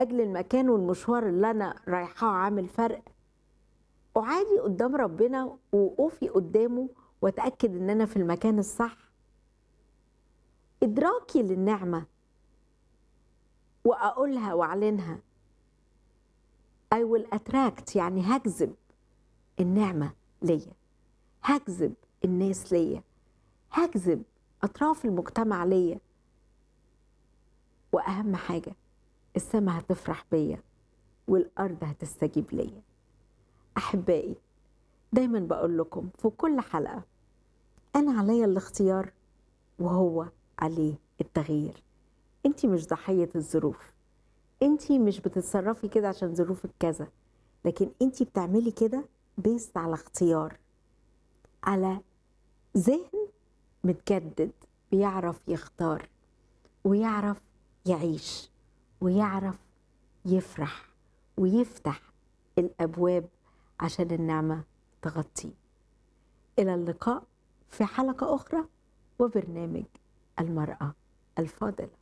اجل المكان والمشوار اللي انا رايحاه عامل فرق اعادي قدام ربنا ووقوفي قدامه واتاكد ان انا في المكان الصح ادراكي للنعمه واقولها واعلنها I will attract يعني هجذب النعمه ليا هجذب الناس ليا هجذب اطراف المجتمع ليا واهم حاجه السماء هتفرح بيا والارض هتستجيب ليا احبائي دايما بقول لكم في كل حلقه انا عليا الاختيار وهو عليه التغيير انت مش ضحيه الظروف انت مش بتتصرفي كده عشان ظروفك كذا لكن انت بتعملي كده بيست على اختيار على ذهن متجدد بيعرف يختار ويعرف يعيش ويعرف يفرح ويفتح الابواب عشان النعمه تغطيه الى اللقاء في حلقه اخرى وبرنامج المراه الفاضله